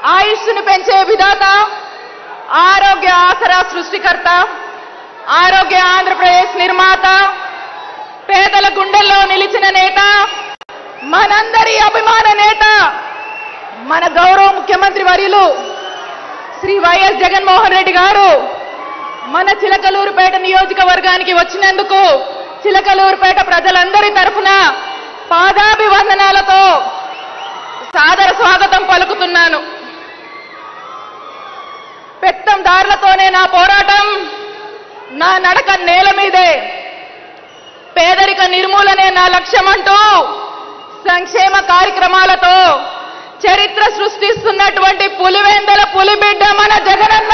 ఆయుష్ను పెంచే విధాత ఆరోగ్య ఆసరా సృష్టికర్త ఆరోగ్య ఆంధ్రప్రదేశ్ నిర్మాత పేదల గుండెల్లో నిలిచిన నేత మనందరి అభిమాన నేత మన గౌరవ ముఖ్యమంత్రి వర్యులు శ్రీ వైఎస్ జగన్మోహన్ రెడ్డి గారు మన చిలకలూరుపేట నియోజకవర్గానికి వచ్చినందుకు చిలకలూరుపేట ప్రజలందరి తరఫున పాదాభివందనాలతో సాదర స్వాగతం పలుకుతున్నాను పెత్తందారులతోనే నా పోరాటం నా నడక నేల మీదే పేదరిక నిర్మూలనే నా లక్ష్యమంటూ సంక్షేమ కార్యక్రమాలతో చరిత్ర సృష్టిస్తున్నటువంటి పులివెందల పులిబిడ్డ మన జగనన్న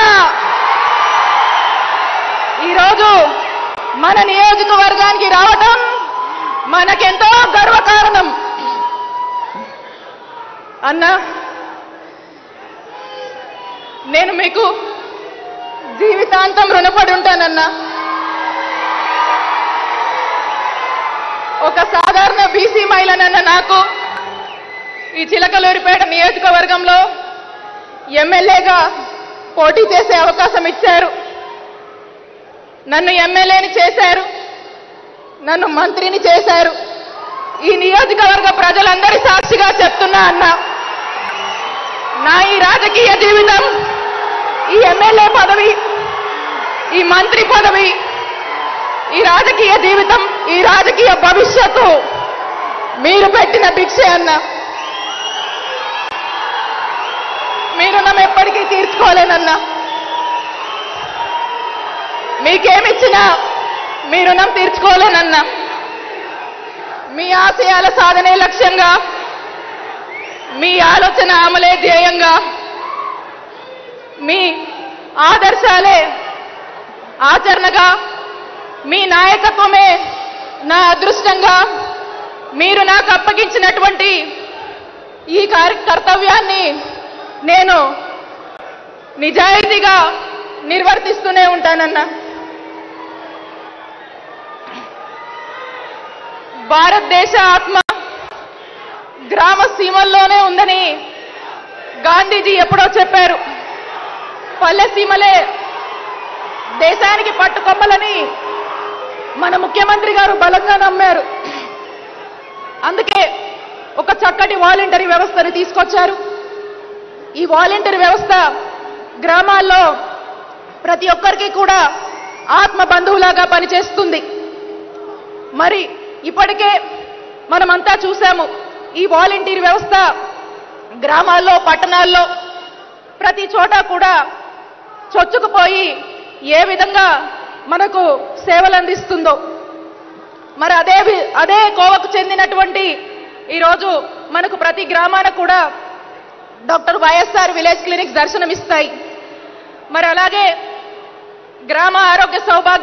ఈరోజు మన నియోజకవర్గానికి రావటం మనకెంతో గర్వకారణం అన్నా నేను మీకు జీవితాంతం రుణపడి ఉంటానన్నా ఒక సాధారణ బీసీ మహిళనన్న నాకు ఈ చిలకలూరిపేట నియోజకవర్గంలో ఎమ్మెల్యేగా పోటీ చేసే అవకాశం ఇచ్చారు నన్ను ఎమ్మెల్యేని చేశారు నన్ను మంత్రిని చేశారు ఈ నియోజకవర్గ ప్రజలందరి సాక్షిగా చెప్తున్నా అన్నా నా ఈ రాజకీయ జీవితం ఈ ఎమ్మెల్యే పదవి ఈ మంత్రి పదవి ఈ రాజకీయ జీవితం ఈ రాజకీయ భవిష్యత్తు మీరు పెట్టిన భిక్షే అన్న మీ రుణం ఎప్పటికీ తీర్చుకోలేనన్నా మీకేమిచ్చినా మీ రుణం తీర్చుకోలేనన్నా మీ ఆశయాల సాధనే లక్ష్యంగా మీ ఆలోచన అమలే ధ్యేయంగా మీ ఆదర్శాలే ఆచరణగా మీ నాయకత్వమే నా అదృష్టంగా మీరు నాకు అప్పగించినటువంటి ఈ కార్య కర్తవ్యాన్ని నేను నిజాయితీగా నిర్వర్తిస్తూనే ఉంటానన్నా భారతదేశ ఆత్మ గ్రామ సీమల్లోనే ఉందని గాంధీజీ ఎప్పుడో చెప్పారు పల్లె సీమలే దేశానికి పట్టుకొమ్మలని మన ముఖ్యమంత్రి గారు బలంగా నమ్మారు అందుకే ఒక చక్కటి వాలంటరీ వ్యవస్థని తీసుకొచ్చారు ఈ వాలంటరీ వ్యవస్థ గ్రామాల్లో ప్రతి ఒక్కరికి కూడా ఆత్మ బంధువులాగా పనిచేస్తుంది మరి ఇప్పటికే మనమంతా చూసాము ఈ వాలంటీర్ వ్యవస్థ గ్రామాల్లో పట్టణాల్లో ప్రతి చోట కూడా చొచ్చుకుపోయి ఏ విధంగా మనకు సేవలు అందిస్తుందో మరి అదే వి- అదే కోవకు చెందినటువంటి ఈరోజు మనకు ప్రతి గ్రామాన కూడా డాక్టర్ వైఎస్ఆర్ విలేజ్ క్లినిక్స్ దర్శనమిస్తాయి మరి అలాగే గ్రామ ఆరోగ్య సౌభాగ్య